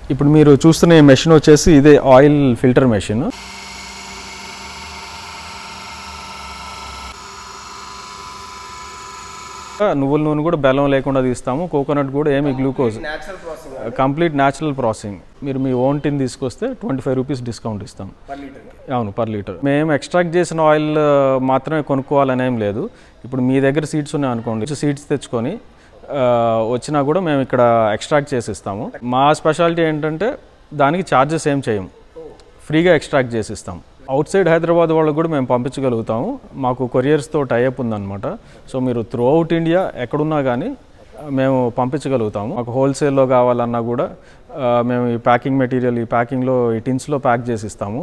ఇప్పుడు మీరు చూస్తున్న ఈ మెషిన్ వచ్చేసి ఇదే ఆయిల్ ఫిల్టర్ మెషిన్ నువ్వుల నూనె కూడా బెల్లం లేకుండా తీస్తాము కోకోనట్ కూడా ఏమి glucose natural processing complete natural processing మీరు మీ ఓన్ టిన్ తీసుకొస్తే ట్వంటీ ఫైవ్ రూపీస్ డిస్కౌంట్ ఇస్తాం పర్ లీటర్ అవును పర్ లీటర్ మేము ఎక్స్ట్రాక్ట్ చేసిన ఆయిల్ మాత్రమే కొనుక్కోవాలని ఏం లేదు ఇప్పుడు మీ దగ్గర సీడ్స్ ఉన్నాయి అనుకోండి సీడ్స్ తెచ్చుకొని ఆ, వచ్చినా కూడా మేము ఇక్కడ ఎక్స్ట్రాక్ట్ చేసి ఇస్తాము మా స్పెషాలిటీ ఏంటంటే దానికి ఛార్జెస్ ఏం చేయం ఫ్రీగా ఎక్స్ట్రాక్ట్ చేసి ఇస్తాం అవుట్ సైడ్ హైదరాబాద్ వాళ్ళకు కూడా మేము పంపించగలుగుతాము మాకు కొరియర్స్తో టైఅప్ ఉందన్నమాట సో మీరు త్రూ అవుట్ ఇండియా ఎక్కడున్నా కానీ మేము పంపించగలుగుతాము మాకు హోల్సేల్లో కావాలన్నా కూడా ఆ, మేము ఈ ప్యాకింగ్ మెటీరియల్ ఈ ప్యాకింగ్లో ఈ టిన్స్లో ప్యాక్ చేసి ఇస్తాము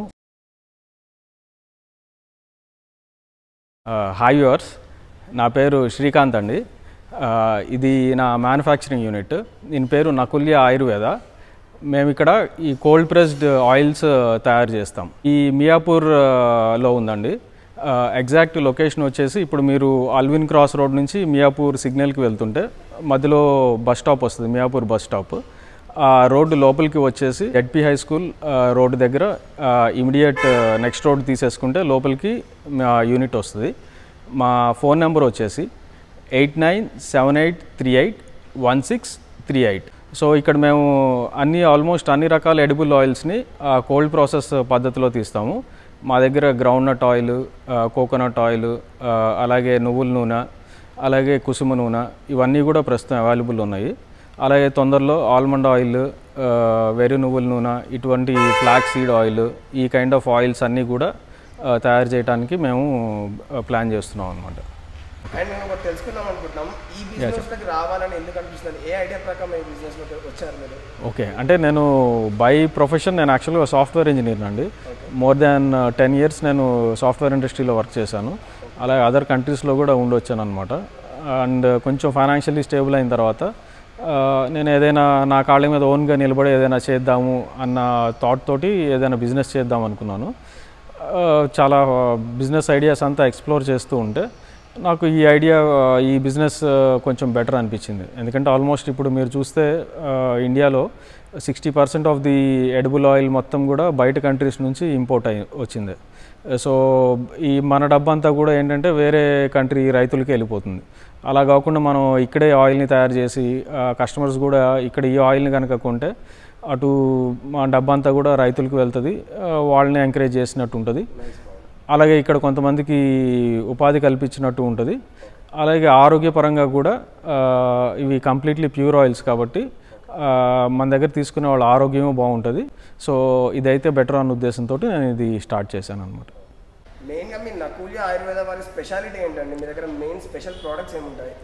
హాయ్ యువర్స్ నా పేరు శ్రీకాంత్ అండి ఆ, ఇది నా మ్యానుఫ్యాక్చరింగ్ యూనిట్ దీని పేరు నకుల్య ఆయుర్వేద మేము ఇక్కడ ఈ కోల్డ్ ప్రెస్డ్ ఆయిల్స్ తయారు చేస్తాం ఈ మియాపూర్ ఆ, లో ఉందండి ఎగ్జాక్ట్ లొకేషన్ వచ్చేసి ఇప్పుడు మీరు అల్విన్ క్రాస్ రోడ్ నుంచి మియాపూర్ సిగ్నల్కి వెళ్తుంటే మధ్యలో బస్ స్టాప్ వస్తుంది మియాపూర్ బస్ స్టాప్ ఆ రోడ్డు లోపలికి వచ్చేసి ఎడ్పి హై స్కూల్ ఆ, రోడ్డు దగ్గర ఇమీడియట్ నెక్స్ట్ రోడ్ తీసేసుకుంటే లోపలికి మా యూనిట్ వస్తుంది మా ఫోన్ నెంబర్ వచ్చేసి eight nine seven eight three eight one six three eight so ఇక్కడ మేము అన్ని ఆల్మోస్ట్ అన్ని రకాల ఎడిబుల్ ఆయిల్స్ని కోల్డ్ ప్రాసెస్ పద్ధతిలో తీస్తాము మా దగ్గర groundnut oil coconut oil అలాగే నువ్వుల నూనె అలాగే కుసుమ నూనె ఇవన్నీ కూడా ప్రస్తుతం అవైలబుల్ ఉన్నాయి అలాగే తొందరలో ఆల్మండ్ ఆయిల్ ఆ, వెర్రి నువ్వుల నూనె ఇటువంటి ఫ్లాక్ సీడ్ ఆయిల్ ఈ కైండ్ ఆఫ్ ఆయిల్స్ అన్నీ కూడా ఆ, తయారు చేయడానికి మేము ఆ, ప్లాన్ చేస్తున్నాం అనమాట అండ్ మేము ఒకటి తెలుసుకుందాం అనుకుంటున్నాం ఈ బిజినెస్ లోకి రావాలని ఎందుకు అనిపిస్తుంది ఏ ఐడియా ప్రకారం ఈ బిజినెస్ లోకి వచ్చారు మీరు ఓకే అంటే నేను బై ప్రొఫెషన్ నేను యాక్చువల్గా సాఫ్ట్వేర్ ఇంజనీర్ అండి మోర్ దాన్ టెన్ ఇయర్స్ నేను సాఫ్ట్వేర్ ఇండస్ట్రీలో వర్క్ చేశాను అలాగే అదర్ కంట్రీస్లో కూడా ఉండొచ్చాను అనమాట అండ్ కొంచెం ఫైనాన్షియల్లీ స్టేబుల్ అయిన తర్వాత ఆ, నేను ఏదైనా నా కాళ్ళ మీద ఓన్గా నిలబడి ఏదైనా చేద్దాము అన్న థాట్ తోటి ఏదైనా బిజినెస్ చేద్దాం అనుకున్నాను ఆ, చాలా బిజినెస్ ఐడియాస్ అంతా ఎక్స్ప్లోర్ చేస్తూ ఉంటే నాకు ఈ ఐడియా ఈ బిజినెస్ కొంచెం బెటర్ అనిపించింది ఎందుకంటే ఆల్మోస్ట్ ఇప్పుడు మీరు చూస్తే ఆ, ఇండియాలో sixty percent of the edible oil మొత్తం కూడా బయట కంట్రీస్ నుంచి ఇంపోర్ట్ అయి వచ్చింది సో ఈ మన డబ్బంతా కూడా ఏంటంటే వేరే కంట్రీ రైతులకి వెళ్ళిపోతుంది అలా కాకుండా మనం ఇక్కడే ఆయిల్ని తయారు చేసి కస్టమర్స్ కూడా ఇక్కడ ఈ ఆయిల్ని కనుక కొంటే అటు మా డబ్బంతా కూడా రైతులకు వెళ్తుంది ఆ, వాళ్ళని ఎంకరేజ్ చేసినట్టు ఉంటుంది అలాగే ఇక్కడ కొంతమందికి ఉపాధి కల్పించినట్టు ఉంటుంది అలాగే ఆరోగ్యపరంగా కూడా ఆ, ఇవి కంప్లీట్లీ ప్యూర్ ఆయిల్స్ కాబట్టి ఆ, మన దగ్గర తీసుకునే వాళ్ళ ఆరోగ్యం బాగుంటుంది సో ఇదైతే బెటర్ అన్న ఉద్దేశంతో నేను ఇది స్టార్ట్ చేశాను అనమాట మెయిన్గా మీ నకూల్య ఆయుర్వేద వారి స్పెషాలిటీ ఏంటండి మీ దగ్గర మెయిన్ స్పెషల్ ప్రోడక్ట్స్ ఏముంటాయి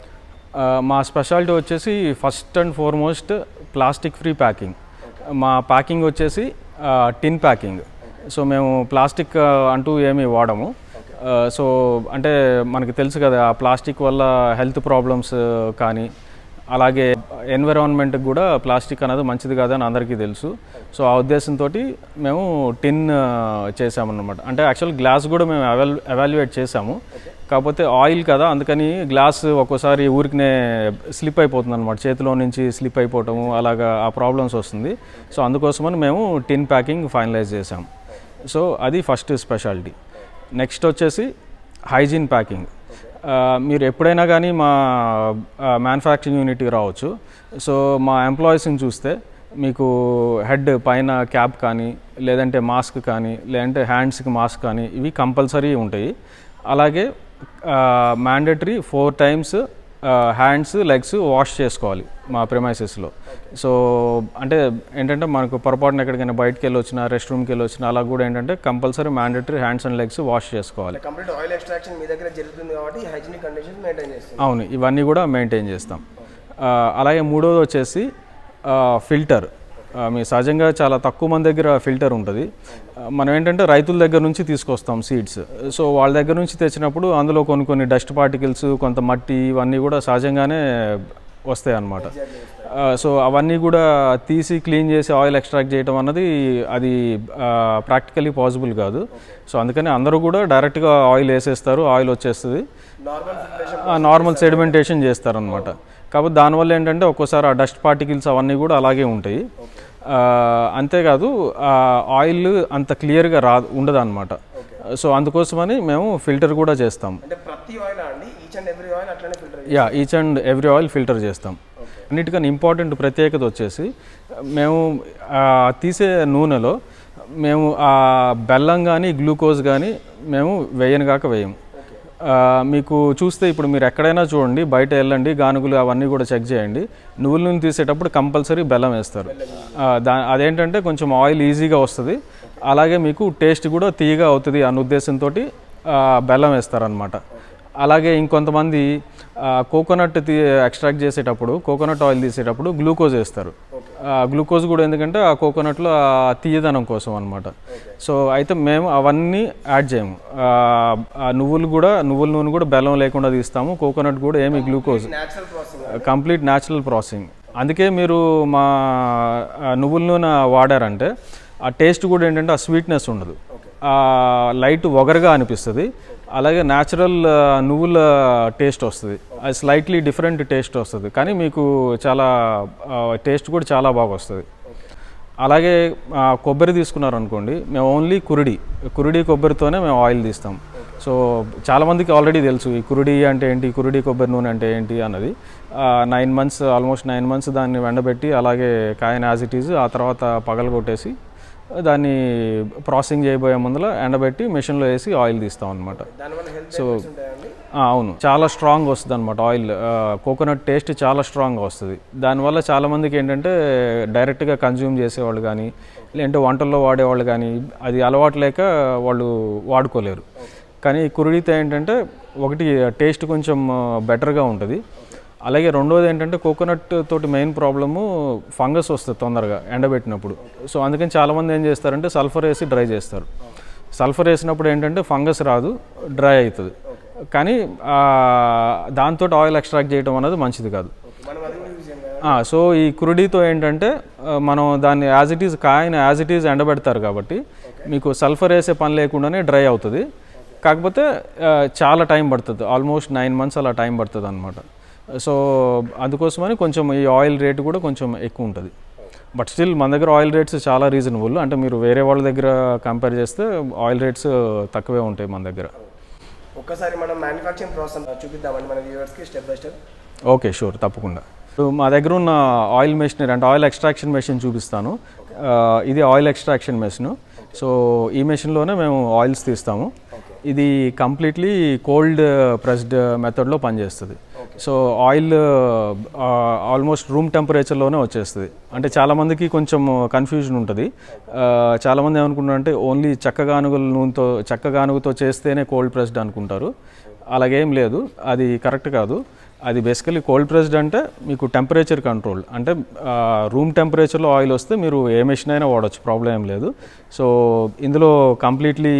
మా స్పెషాలిటీ వచ్చేసి first and foremost plastic free packing మా ప్యాకింగ్ వచ్చేసి టిన్ ప్యాకింగ్ సో మేము ప్లాస్టిక్ ఆ, అంటూ ఏమీ వాడము ఆ, సో అంటే మనకి తెలుసు కదా ఆ ప్లాస్టిక్ వల్ల హెల్త్ ప్రాబ్లమ్స్ కానీ అలాగే ఎన్విరాన్మెంట్కి కూడా ప్లాస్టిక్ అనేది మంచిది కాదని అందరికీ తెలుసు సో ఆ ఉద్దేశంతో మేము టిన్ ఆ, చేసామన్నమాట అంటే యాక్చువల్ గ్లాస్ కూడా మేము అవైల్ ఎవాల్యుయేట్ చేసాము కాకపోతే ఆయిల్ కదా అందుకని గ్లాస్ ఒక్కోసారి ఊరికినే స్లిప్ అయిపోతుంది అనమాట చేతిలో నుంచి స్లిప్ అయిపోవటము అలాగా ఆ ప్రాబ్లమ్స్ వస్తుంది సో అందుకోసమని మేము టిన్ ప్యాకింగ్ ఫైనలైజ్ చేసాం సో అది ఫస్ట్ స్పెషాలిటీ నెక్స్ట్ వచ్చేసి హైజీన్ ప్యాకింగ్ ఆ, మీరు ఎప్పుడైనా కానీ మా మ్యానుఫ్యాక్చరింగ్ యూనిట్కి రావచ్చు సో మా ఎంప్లాయీస్ని చూస్తే మీకు హెడ్ పైన క్యాప్ కానీ లేదంటే మాస్క్ కానీ లేదంటే హ్యాండ్స్కి మాస్క్ కానీ ఇవి కంపల్సరీ ఉంటాయి అలాగే mandatory four times hands legs wash చేసుకోవాలి మా ప్రిమైసెస్లో సో అంటే ఏంటంటే మనకు పొరపాటున ఎక్కడికైనా బయటకు వెళ్ళి వచ్చినా రెస్ట్ రూమ్కి వెళ్ళి వచ్చినా అలా కూడా ఏంటంటే compulsory mandatory hands and legs wash చేసుకోవాలి కంప్లీట్ ఆయిల్ ఎక్స్ట్రాక్షన్ మీ దగ్గర జరుగుతుంది కాబట్టి హైజీనిక్ కండిషన్స్ మెయింటైన్ చేస్తుంది అవును ఇవన్నీ కూడా మెయింటైన్ చేస్తాం ఆ, అలాగే మూడోది వచ్చేసి ఫిల్టర్ మీ సహజంగా చాలా తక్కువ మంది దగ్గర ఫిల్టర్ ఉంటుంది ఆ, మనం ఏంటంటే రైతుల దగ్గర నుంచి తీసుకొస్తాం సీడ్స్ సో వాళ్ళ దగ్గర నుంచి తెచ్చినప్పుడు అందులో కొన్ని కొన్ని డస్ట్ పార్టికల్స్ కొంత మట్టి ఇవన్నీ కూడా సహజంగానే వస్తాయి అన్నమాట ఆ, సో అవన్నీ కూడా తీసి క్లీన్ చేసి ఆయిల్ ఎక్స్ట్రాక్ట్ చేయడం అన్నది అది ప్రాక్టికలీ పాసిబుల్ కాదు సో అందుకని అందరూ కూడా డైరెక్ట్గా ఆయిల్ వేసేస్తారు ఆయిల్ వచ్చేస్తుంది నార్మల్ ఫిల్టరేషన్ నార్మల్ సెడిమెంటేషన్ చేస్తారనమాట కాబట్టి దానివల్ల ఏంటంటే ఒక్కోసారి ఆ డస్ట్ పార్టికల్స్ అవన్నీ కూడా అలాగే ఉంటాయి అంతేకాదు ఆ ఆయిల్ అంత క్లియర్గా రా ఉండదు అనమాట సో అందుకోసమని మేము ఫిల్టర్ కూడా చేస్తాం అంటే ప్రతి ఆయిల్ అండి ఈచ్ అండ్ ఎవ్రీ ఆయిల్ అట్లనే filter yeah each and every oil filter చేస్తాం అన్నిటికన్నా ఇంపార్టెంట్ ప్రత్యేకత వచ్చేసి మేము ఆ తీసే నూనెలో మేము ఆ బెల్లం కానీ గ్లూకోజ్ కానీ మేము వేయను కాక వేయము ఆ, మీకు చూస్తే ఇప్పుడు మీరు ఎక్కడైనా చూడండి బయట వెళ్ళండి గానుగులు అవన్నీ కూడా చెక్ చేయండి నువ్వుల నూనె తీసేటప్పుడు కంపల్సరీ బెల్లం వేస్తారు ఆ, దా అదేంటంటే కొంచెం ఆయిల్ ఈజీగా వస్తుంది అలాగే మీకు టేస్ట్ కూడా తీయగా అవుతుంది అన్న ఉద్దేశంతో బెల్లం వేస్తారనమాట అలాగే ఇంకొంతమంది కోకోనట్ తీ ఎక్స్ట్రాక్ట్ చేసేటప్పుడు కోకోనట్ ఆయిల్ తీసేటప్పుడు గ్లూకోజ్ వేస్తారు ఆ గ్లూకోజ్ కూడా ఎందుకంటే ఆ కోకోనట్లో ఆ తీయదనం కోసం అనమాట సో అయితే మేము అవన్నీ యాడ్ చేయము ఆ, ఆ నువ్వులు కూడా నువ్వుల నూనె కూడా బెల్లం లేకుండా తీస్తాము కోకోనట్ కూడా ఏమి glucose natural processing complete natural processing అందుకే మీరు మా ఆ, నువ్వుల నూనె వాడారంటే ఆ టేస్ట్ కూడా ఏంటంటే ఆ స్వీట్నెస్ ఉండదు ఆ లైట్ ఒగరుగా అనిపిస్తుంది అలాగే న్యాచురల్ నువ్వుల టేస్ట్ వస్తుంది అది స్లైట్లీ డిఫరెంట్ టేస్ట్ వస్తుంది కానీ మీకు చాలా టేస్ట్ కూడా చాలా బాగా వస్తుంది అలాగే ఆ, కొబ్బరి తీసుకున్నారు అనుకోండి మేము ఓన్లీ కురిడి కురిడి కొబ్బరితోనే మేము ఆయిల్ తీస్తాం సో చాలామందికి ఆల్రెడీ తెలుసు ఈ కురిడి అంటే ఏంటి కురిడి కొబ్బరి నూనె అంటే ఏంటి అన్నది nine months almost nine months దాన్ని వెండబెట్టి అలాగే కాయన యాజ్ ఇట్ ఈజ్ ఆ తర్వాత పగలగొట్టేసి దాన్ని ప్రాసెసింగ్ చేయబోయే ముందర ఎండబెట్టి మెషిన్లో వేసి ఆయిల్ తీస్తాం అనమాట దానివల్ల హెల్త్ బెనిఫిట్స్ ఉంటాయండి ఆ, అవును చాలా స్ట్రాంగ్ వస్తుంది అనమాట ఆయిల్ కోకోనట్ టేస్ట్ చాలా స్ట్రాంగ్గా వస్తుంది దానివల్ల చాలామందికి ఏంటంటే డైరెక్ట్గా కన్జ్యూమ్ చేసేవాళ్ళు కానీ లేదంటే వంటల్లో వాడేవాళ్ళు కానీ అది అలవాటు లేక వాళ్ళు వాడుకోలేరు కానీ కురిడితే ఏంటంటే ఒకటి టేస్ట్ కొంచెం బెటర్గా ఉంటుంది అలాగే రెండోది ఏంటంటే కోకోనట్ తోటి మెయిన్ ప్రాబ్లము ఫంగస్ వస్తుంది తొందరగా ఎండబెట్టినప్పుడు సో అందుకని చాలామంది ఏం చేస్తారంటే సల్ఫర్ వేసి డ్రై చేస్తారు సల్ఫర్ వేసినప్పుడు ఏంటంటే ఫంగస్ రాదు డ్రై అవుతుంది కానీ దాంతో ఆయిల్ ఎక్స్ట్రాక్ట్ చేయడం అనేది మంచిది కాదు మనం అది కూడా యూజ్ చేయం కదా ఆ, సో ఈ కురుడితో ఏంటంటే ఆ, మనం దాన్ని యాజ్ ఇట్ ఈజ్ కాయని యాజ్ ఇట్ ఈజ్ ఎండబెడతారు కాబట్టి మీకు సల్ఫర్ వేసే పని లేకుండానే డ్రై అవుతుంది కాకపోతే ఆ, చాలా టైం పడుతుంది ఆల్మోస్ట్ నైన్ మంత్స్ అలా టైం పడుతుంది అనమాట సో అందుకోసమని కొంచెం ఈ ఆయిల్ రేట్ కూడా కొంచెం ఎక్కువ ఉంటుంది బట్ స్టిల్ మన దగ్గర ఆయిల్ రేట్స్ చాలా రీజనబుల్ అంటే మీరు వేరే వాళ్ళ దగ్గర కంపేర్ చేస్తే ఆయిల్ రేట్స్ తక్కువే ఉంటాయి మన దగ్గర ఒక్కసారి మనం మ్యానుఫ్యాక్చరింగ్ ప్రాసెస్ చూపిద్దామండి మన వ్యూవర్స్కి step by step okay sure తప్పకుండా సో మా దగ్గర ఉన్న ఆయిల్ మెషినరీ అంటే ఆయిల్ ఎక్స్ట్రాక్షన్ మెషిన్ చూపిస్తాను ఆ, ఇది ఆయిల్ ఎక్స్ట్రాక్షన్ మెషిన్ సో ఈ మెషిన్లోనే మేము ఆయిల్స్ తీస్తాము ఇది కంప్లీట్లీ కోల్డ్ ప్రెస్డ్ మెథడ్లో పనిచేస్తుంది సో ఆయిల్ ఆల్మోస్ట్ రూమ్ టెంపరేచర్లోనే వచ్చేస్తుంది అంటే చాలామందికి కొంచెం కన్ఫ్యూజన్ ఉంటుంది ఆ, చాలామంది ఏమనుకుంటారంటే ఓన్లీ చెక్కగానుగుల నూనెతో చెక్కగానుగుతో చేస్తేనే కోల్డ్ ప్రెస్డ్ అనుకుంటారు అలాగేం లేదు అది కరెక్ట్ కాదు అది బేసికలీ కోల్డ్ ప్రెస్డ్ అంటే మీకు టెంపరేచర్ కంట్రోల్ అంటే రూమ్ టెంపరేచర్లో ఆయిల్ వస్తే మీరు ఏ మెషిన్ అయినా వాడచ్చు ప్రాబ్లం ఏం లేదు సో ఇందులో కంప్లీట్లీ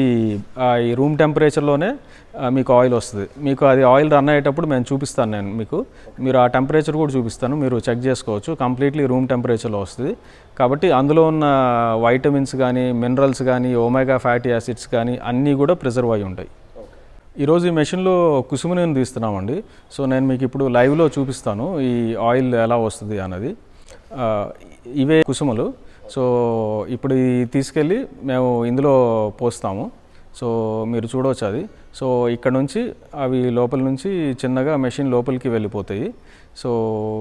ఈ రూమ్ టెంపరేచర్లోనే ఆ, మీకు ఆయిల్ వస్తుంది మీకు అది ఆయిల్ రన్ అయ్యేటప్పుడు నేను చూపిస్తాను నేను మీకు మీరు ఆ టెంపరేచర్ కూడా చూపిస్తాను మీరు చెక్ చేసుకోవచ్చు కంప్లీట్లీ రూమ్ టెంపరేచర్లో వస్తుంది కాబట్టి అందులో ఉన్న వైటమిన్స్ కానీ మినరల్స్ కానీ ఒమేగా ఫ్యాటీ యాసిడ్స్ కానీ అన్నీ కూడా ప్రిజర్వ్ అయి ఉంటాయి ఈరోజు ఈ మెషిన్లో కుసుమ నూనె తీస్తున్నామండి సో నేను మీకు ఇప్పుడు లైవ్లో చూపిస్తాను ఈ ఆయిల్ ఎలా వస్తుంది అన్నది ఆ, ఇవే కుసుమలు సో ఇప్పుడు ఈ తీసుకెళ్ళి మేము ఇందులో పోస్తాము సో మీరు చూడవచ్చు అది సో ఇక్కడ నుంచి అవి లోపల నుంచి చిన్నగా మెషిన్ లోపలికి వెళ్ళిపోతాయి సో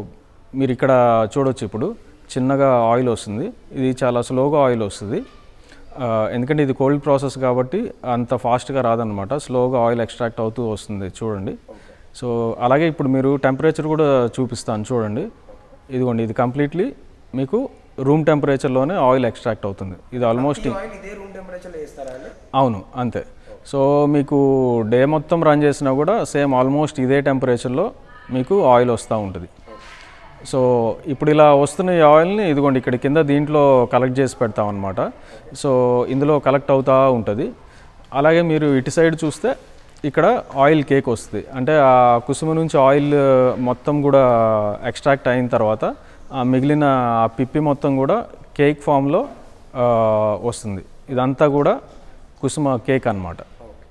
మీరు ఇక్కడ చూడొచ్చు ఇప్పుడు చిన్నగా ఆయిల్ వస్తుంది ఇది చాలా స్లోగా ఆయిల్ వస్తుంది ఆ, ఎందుకంటే ఇది కోల్డ్ ప్రాసెస్ కాబట్టి అంత ఫాస్ట్గా రాదనమాట స్లోగా ఆయిల్ ఎక్స్ట్రాక్ట్ అవుతూ వస్తుంది చూడండి సో అలాగే ఇప్పుడు మీరు టెంపరేచర్ కూడా చూపిస్తాను చూడండి ఇదిగోండి ఇది కంప్లీట్లీ మీకు రూమ్ టెంపరేచర్లోనే ఆయిల్ ఎక్స్ట్రాక్ట్ అవుతుంది ఇది ఆల్మోస్ట్ ఈ ఆయిల్ ఇదే రూమ్ టెంపరేచర్లో వేస్తారా అండి అవును అంతే సో మీకు డే మొత్తం రన్ చేసినా కూడా సేమ్ ఆల్మోస్ట్ ఇదే టెంపరేచర్లో మీకు ఆయిల్ వస్తూ ఉంటుంది సో ఇప్పుడు ఇలా వస్తున్న ఈ ఆయిల్ని ఇదిగోండి ఇక్కడ కింద దీంట్లో కలెక్ట్ చేసి పెడతాం అనమాట సో ఇందులో కలెక్ట్ అవుతూ ఉంటుంది అలాగే మీరు ఇటు సైడ్ చూస్తే ఇక్కడ ఆయిల్ కేక్ వస్తుంది అంటే ఆ కుసుమ నుంచి ఆయిల్ మొత్తం కూడా ఎక్స్ట్రాక్ట్ అయిన తర్వాత ఆ మిగిలిన ఆ పిప్పి మొత్తం కూడా కేక్ ఫామ్లో వస్తుంది ఇదంతా కూడా కుసుమ కేక్ అన్నమాట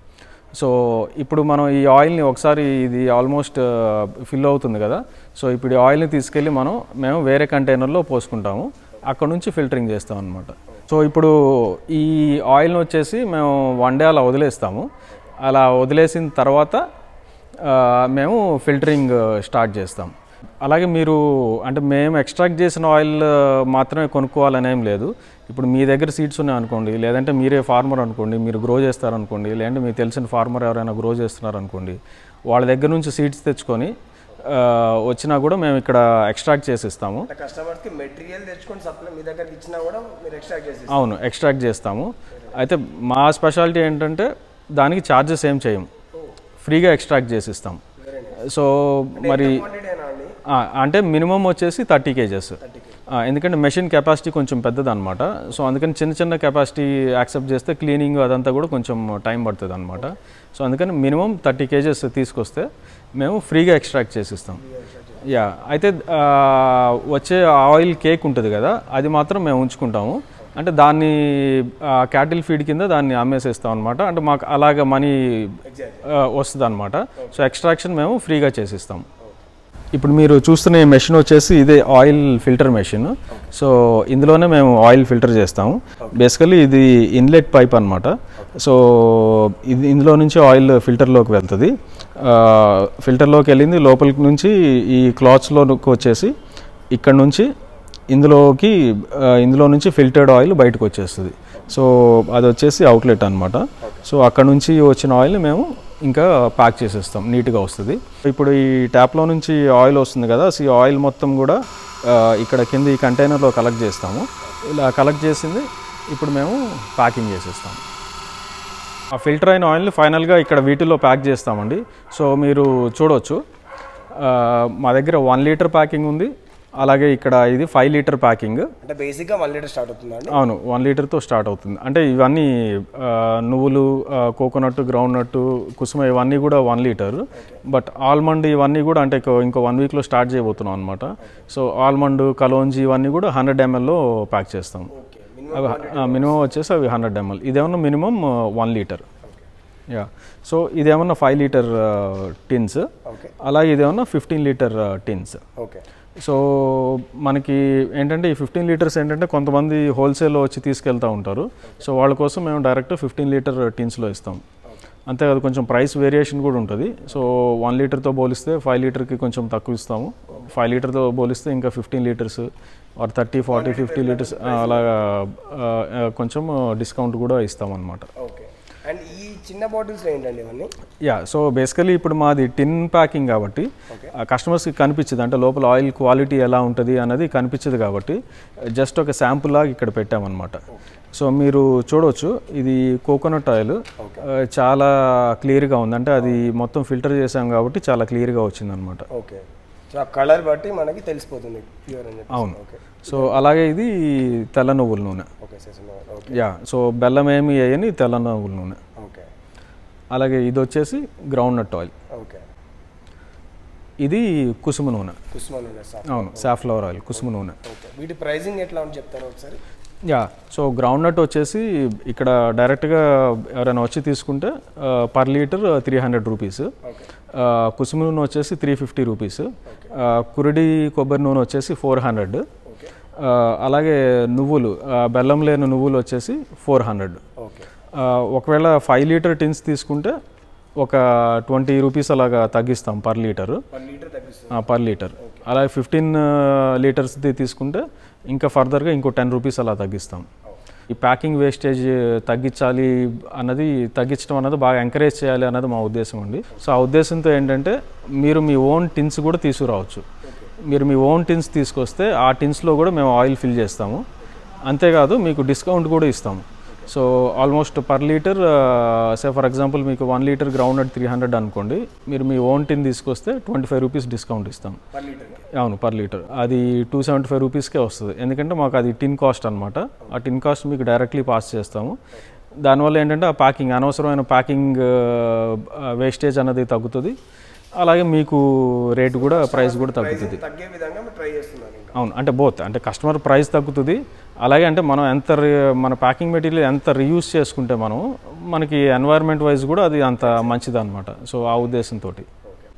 సో ఇప్పుడు మనం ఈ ఆయిల్ని ఒకసారి ఇది ఆల్మోస్ట్ ఫిల్ అవుతుంది కదా సో ఇప్పుడు ఈ ఆయిల్ని తీసుకెళ్ళి మనం మేము వేరే కంటైనర్లో పోసుకుంటాము అక్కడ నుంచి ఫిల్టరింగ్ చేస్తాం అనమాట సో ఇప్పుడు ఈ ఆయిల్ని వచ్చేసి మేము వన్ డే అలా వదిలేస్తాము అలా వదిలేసిన తర్వాత ఆ, మేము ఫిల్టరింగ్ స్టార్ట్ చేస్తాం అలాగే మీరు అంటే మేము ఎక్స్ట్రాక్ట్ చేసిన ఆయిల్ మాత్రమే కొనుక్కోవాలని ఏం లేదు ఇప్పుడు మీ దగ్గర సీడ్స్ ఉన్నాయి అనుకోండి లేదంటే మీరే ఫార్మర్ అనుకోండి మీరు గ్రో చేస్తారనుకోండి లేదంటే మీకు తెలిసిన ఫార్మర్ ఎవరైనా గ్రో చేస్తున్నారు అనుకోండి వాళ్ళ దగ్గర నుంచి సీడ్స్ తెచ్చుకొని ఆ, వచ్చినా కూడా మేము ఇక్కడ ఎక్స్ట్రాక్ట్ చేసి ఇస్తాము అంటే కస్టమర్స్ కి మెటీరియల్ తెచ్చుకొని సప్లై మీ దగ్గరికి ఇచ్చినా కూడా మీరు ఎక్స్ట్రాక్ట్ చేసి అవును ఎక్స్ట్రాక్ట్ చేస్తాము అయితే మా స్పెషాలిటీ ఏంటంటే దానికి ఛార్జెస్ ఏం చేయం ఫ్రీగా ఎక్స్ట్రాక్ట్ చేసి ఇస్తాం సో మరి క్వాంటిటీ అయినా అండి ఆ, అంటే మినిమం వచ్చేసి థర్టీ కేజెస్ ఎందుకంటే మెషిన్ కెపాసిటీ కొంచెం పెద్దది అనమాట సో అందుకని చిన్న చిన్న కెపాసిటీ యాక్సెప్ట్ చేస్తే క్లీనింగ్ అదంతా కూడా కొంచెం టైం పడుతుంది అనమాట సో అందుకని మినిమం థర్టీ కేజెస్ తీసుకొస్తే మేము ఫ్రీగా ఎక్స్ట్రాక్ట్ చేసిస్తాం యా అయితే ఆ, వచ్చే ఆయిల్ కేక్ ఉంటుంది కదా అది మాత్రం మేము ఉంచుకుంటాము అంటే దాన్ని క్యాటిల్ ఫీడ్ కింద దాన్ని అమ్మేసేస్తాం అనమాట అంటే మాకు అలాగ మనీ వస్తుంది అనమాట సో ఎక్స్ట్రాక్షన్ మేము ఫ్రీగా చేసిస్తాం ఇప్పుడు మీరు చూస్తున్న ఈ మెషిన్ వచ్చేసి ఇదే ఆయిల్ ఫిల్టర్ మెషిన్ సో ఇందులోనే మేము ఆయిల్ ఫిల్టర్ చేస్తాము బేసికలీ ఇది ఇన్లెట్ పైప్ అనమాట సో ఇది ఇందులో నుంచి ఆయిల్ ఫిల్టర్లోకి వెళ్తుంది ఆ, ఫిల్టర్లోకి వెళ్ళింది లోపలికి నుంచి ఈ క్లాత్స్లోకి వచ్చేసి ఇక్కడ నుంచి ఇందులోకి ఆ, ఇందులో నుంచి ఫిల్టర్డ్ ఆయిల్ బయటకు వచ్చేస్తుంది సో అది వచ్చేసి అవుట్లెట్ అనమాట సో అక్కడ నుంచి వచ్చిన ఆయిల్ని మేము ఇంకా ప్యాక్ చేసేస్తాం నీట్గా వస్తుంది ఇప్పుడు ఈ ట్యాప్లో నుంచి ఆయిల్ వస్తుంది కదా సో ఈ ఆయిల్ మొత్తం కూడా ఆ, ఇక్కడ కింద ఈ కంటైనర్లో కలెక్ట్ చేస్తాము ఇలా కలెక్ట్ చేసింది ఇప్పుడు మేము ప్యాకింగ్ చేసేస్తాం ఆ ఫిల్టర్ అయిన ఆయిల్ని ఫైనల్గా ఇక్కడ వీటిల్లో ప్యాక్ చేస్తామండి సో మీరు చూడవచ్చు ఆ, మా దగ్గర వన్ లీటర్ ప్యాకింగ్ ఉంది అలాగే ఇక్కడ ఇది ఫైవ్ లీటర్ ప్యాకింగ్ అంటే బేసిక్ గా వన్ లీటర్ స్టార్ట్ అవుతుందండి అవును వన్ లీటర్తో స్టార్ట్ అవుతుంది అంటే ఇవన్నీ ఆ, నువ్వులు కోకోనట్ గ్రౌండ్ నట్ కుసుమ ఇవన్నీ కూడా వన్ లీటర్ బట్ ఆల్మండ్ ఇవన్నీ కూడా అంటే ఇంకో- ఇంకో వన్ వీక్లో స్టార్ట్ చేయబోతున్నాం అనమాట సో ఆల్మండ్ కలోంజీ ఇవన్నీ కూడా హండ్రెడ్ ఎంఎల్లో ప్యాక్ చేస్తాం అవి మినిమం వచ్చేసి అవి హండ్రెడ్ ఎంఎల్ ఇదేమన్నా minimum one litre yeah so ఇదేమన్నా ఫైవ్ లీటర్ టిన్స్ ఓకే అలాగే ఇదేమన్నా fifteen litre tins okay so మనకి ఏంటంటే ఈ ఫిఫ్టీన్ లీటర్స్ ఏంటంటే కొంతమంది హోల్సేల్లో వచ్చి తీసుకెళ్తూ ఉంటారు సో వాళ్ళ కోసం మేము డైరెక్ట్ ఫిఫ్టీన్ లీటర్ టిన్స్లో ఇస్తాం అంతేకాదు కొంచెం ప్రైస్ వేరియేషన్ కూడా ఉంటుంది సో వన్ లీటర్తో పోలిస్తే ఫైవ్ లీటర్కి కొంచెం తక్కువ ఇస్తాము ఫైవ్ లీటర్తో పోలిస్తే ఇంకా fifteen litres or thirty forty fifty litres అలాగా ఆ, ఆ, కొంచెం డిస్కౌంట్ కూడా ఇస్తాం అనమాట ఓకే అండ్ ఈ చిన్న బాటిల్స్ ఏంటండి ఇవన్నీ యా సో బేసికలీ ఇప్పుడు మాది టిన్ ప్యాకింగ్ కాబట్టి ఆ కస్టమర్స్కి కనిపించదు అంటే లోపల ఆయిల్ క్వాలిటీ ఎలా ఉంటుంది అన్నది కనిపించదు కాబట్టి జస్ట్ ఒక శాంపుల్ లాగా ఇక్కడ పెట్టామన్నమాట సో మీరు చూడవచ్చు ఇది కోకోనట్ ఆయిల్ ఆ, చాలా క్లియర్గా ఉంది అంటే అది మొత్తం ఫిల్టర్ చేసాం కాబట్టి చాలా క్లియర్గా వచ్చిందనమాట ఓకే సో ఆ కలర్ బట్టి మనకి తెలిసిపోతుంది ప్యూర్ అని చెప్పి అవును ఓకే సో అలాగే ఇది తెల్ల నువ్వుల నూనె okay sir okay yeah so బెల్లం ఏమి వేయని తెల్ల నువ్వుల నూనె ఓకే అలాగే ఇది వచ్చేసి గ్రౌండ్ నట్ ఆయిల్ ఓకే ఇది కుసుమ నూనె కుస్మాన్ ఉండే సార్ అవును సాఫ్లవర్ ఆయిల్ కుసుమ నూనె ఓకే వీటి ప్రైజింగ్ ఎట్లా ఉంది చెప్తారా ఒకసారి యా సో గ్రౌండ్ నట్ వచ్చేసి ఇక్కడ డైరెక్ట్గా ఎవరైనా వచ్చి తీసుకుంటే per litre three hundred rupees okay కుసుమ నూనె వచ్చేసి త్రీ ఫిఫ్టీ రూపీస్ కురిడి కొబ్బరి నూనె వచ్చేసి ఫోర్ హండ్రెడ్ ఓకే అలాగే నువ్వులు ఆ, బెల్లం లేని నువ్వులు వచ్చేసి ఫోర్ హండ్రెడ్ ఓకే ఒకవేళ ఫైవ్ లీటర్ టిన్స్ తీసుకుంటే ఒక ట్వంటీ రూపీస్ అలాగా తగ్గిస్తాం పర్ లీటర్ వన్ లీటర్ తగ్గిస్తుంది పర్ లీటర్ అలాగే ఫిఫ్టీన్ లీటర్స్ది తీసుకుంటే ఇంకా ఫర్దర్గా ఇంకో టెన్ రూపీస్ అలా తగ్గిస్తాం ఈ ప్యాకింగ్ వేస్టేజ్ తగ్గించాలి అన్నది తగ్గించడం అన్నది బాగా ఎంకరేజ్ చేయాలి అన్నది మా ఉద్దేశం అండి సో ఆ ఉద్దేశంతో ఏంటంటే మీరు మీ ఓన్ టిన్స్ కూడా తీసుకురావచ్చు మీరు మీ ఓన్ టిన్స్ తీసుకొస్తే ఆ టిన్స్లో కూడా మేము ఆయిల్ ఫిల్ చేస్తాము అంతేకాదు మీకు డిస్కౌంట్ కూడా ఇస్తాము so almost per litre say for example మీకు one litre groundnut three hundred అనుకోండి మీరు మీ ఓన్ టిన్ తీసుకొస్తే ట్వంటీ ఫైవ్ రూపీస్ డిస్కౌంట్ ఇస్తాం పర్ లీటర్ అవును పర్ లీటర్ అది టూ సెవెంటీ ఫైవ్ రూపీస్కే వస్తుంది ఎందుకంటే మాకు అది టిన్ కాస్ట్ అనమాట ఆ టిన్ కాస్ట్ మీకు డైరెక్ట్లీ పాస్ చేస్తాము దానివల్ల ఏంటంటే ఆ ప్యాకింగ్ అనవసరమైన ప్యాకింగ్ వేస్టేజ్ అనేది తగ్గుతుంది అలాగే మీకు రేట్ కూడా ప్రైస్ కూడా తగ్గుతుంది తగ్గే విధంగా మీరు ట్రై చేస్తున్నారు ఇంకా అవును అంటే బోత్ అంటే కస్టమర్ ప్రైస్ తగ్గుతుంది అలాగే అంటే మనం ఎంత రి- మన ప్యాకింగ్ మెటీరియల్ ఎంత రీయూజ్ చేసుకుంటే మనం మనకి ఎన్వైర్న్మెంట్ వైజ్ కూడా అది అంత మంచిది అనమాట సో ఆ ఉద్దేశంతో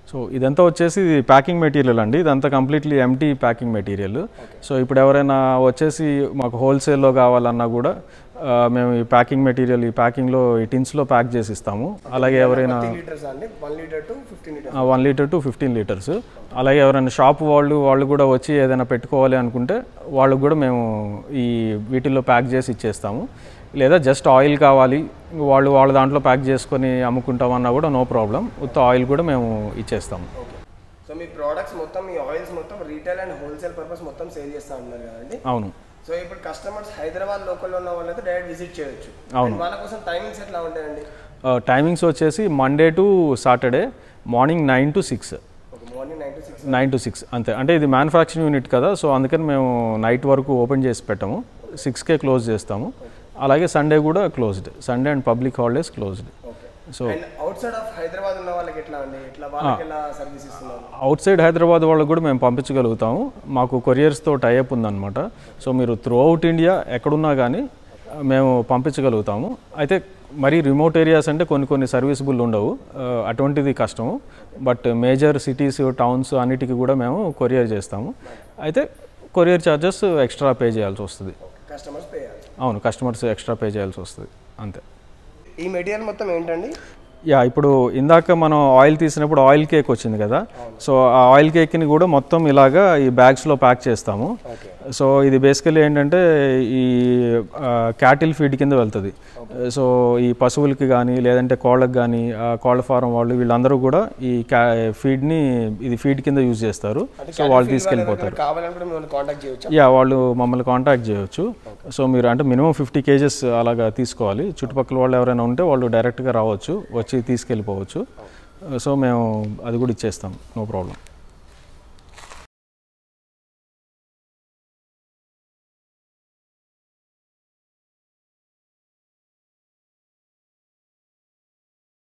సో ఇదంతా వచ్చేసి ప్యాకింగ్ మెటీరియల్ అండి ఇదంతా completely empty packing material so ఇప్పుడు ఎవరైనా వచ్చేసి మాకు హోల్సేల్లో కావాలన్నా కూడా ఆ, మేము ఈ ప్యాకింగ్ మెటీరియల్ ఈ ప్యాకింగ్లో ఈ టిన్స్లో ప్యాక్ చేసి ఇస్తాము అలాగే ఎవరైనా లీటర్స్ అండి one litre to fifteen litres one litre to fifteen litres అలాగే ఎవరైనా షాప్ వాళ్ళు వాళ్ళు కూడా వచ్చి ఏదైనా పెట్టుకోవాలి అనుకుంటే వాళ్ళకు కూడా మేము ఈ వీటిల్లో ప్యాక్ చేసి ఇచ్చేస్తాము లేదా జస్ట్ ఆయిల్ కావాలి వాళ్ళు వాళ్ళ దాంట్లో ప్యాక్ చేసుకొని అమ్ముకుంటామన్నా కూడా నో ప్రాబ్లం ఉత్త ఆయిల్ కూడా మేము ఇచ్చేస్తాము సో మీ ప్రోడక్ట్స్ మొత్తం మీ ఆయిల్స్ మొత్తం రీటైల్ అండ్ హోల్సేల్ పర్పస్ మొత్తం సేల్ చేస్తా ఉన్నారు కదండి అవును సో ఇప్పుడు కస్టమర్స్ హైదరాబాద్ లోకల్లో ఉన్న వాళ్ళైతే డైరెక్ట్ విజిట్ చేయొచ్చు అవును. And వాళ్ళ కోసం టైమింగ్స్ ఎట్లా ఉంటాయండి టైమింగ్స్ వచ్చేసి Monday to Saturday morning nine to six ఒక morning nine to six nine to six అంతే అంటే ఇది మ్యానుఫ్యాక్చరింగ్ యూనిట్ కదా సో అందుకని మేము నైట్ వరకు ఓపెన్ చేసి పెట్టాము సిక్స్కే క్లోజ్ చేస్తాము అలాగే సండే కూడా closed Sunday and public holidays closed okay so and outside of Hyderabad ఉన్న వాళ్ళకి ఎట్లా అండి ఎట్లా వాళ్ళకి ఎలా సర్వీస్ ఇస్తున్నారు అవుట్ సైడ్ హైదరాబాద్ వాళ్ళకు కూడా మేము పంపించగలుగుతాము మాకు కొరియర్స్తో టైఅప్ ఉందన్నమాట సో మీరు త్రూ అవుట్ ఇండియా ఎక్కడున్నా కానీ ఆ, మేము పంపించగలుగుతాము అయితే మరీ రిమోట్ ఏరియాస్ అంటే కొన్ని కొన్ని సర్వీసబుల్ ఉండవు ఆ, అటువంటిది కష్టము బట్ మేజర్ సిటీస్ టౌన్స్ అన్నిటికీ కూడా మేము కొరియర్ చేస్తాము అయితే కొరియర్ ఛార్జెస్ ఎక్స్ట్రా పే చేయాల్సి వస్తుంది కస్టమర్స్ పే చేయాలి అవును కస్టమర్స్ ఎక్స్ట్రా పే చేయాల్సి వస్తుంది అంతే ఈ మెటీరియల్ మొత్తం ఏంటండి యా ఇప్పుడు ఇందాక మనం ఆయిల్ తీసినప్పుడు ఆయిల్ కేక్ వచ్చింది కదా సో ఆ ఆయిల్ కేక్ని కూడా మొత్తం ఇలాగా ఈ బ్యాగ్స్లో ప్యాక్ చేస్తాము ఓకే సో ఇది బేసికలీ ఏంటంటే ఈ క్యాటిల్ ఫీడ్ కింద వెళ్తుంది సో ఈ పశువులకి కానీ లేదంటే కోళ్ళకి కానీ కోళ్ళ ఫారం వాళ్ళు వీళ్ళందరూ కూడా ఈ క్యా ఫీడ్ని ఇది ఫీడ్ కింద యూజ్ చేస్తారు సో వాళ్ళు తీసుకెళ్ళిపోతారు కావాలనుకుంటే మిమ్మల్ని కాంటాక్ట్ చేయొచ్చు యా వాళ్ళు మమ్మల్ని కాంటాక్ట్ చేయొచ్చు సో మీరు అంటే మినిమం ఫిఫ్టీ కేజెస్ అలాగా తీసుకోవాలి చుట్టుపక్కల వాళ్ళు ఎవరైనా ఉంటే వాళ్ళు డైరెక్ట్గా రావచ్చు వచ్చి తీసుకెళ్ళిపోవచ్చు సో మేము అది కూడా ఇచ్చేస్తాం నో ప్రాబ్లం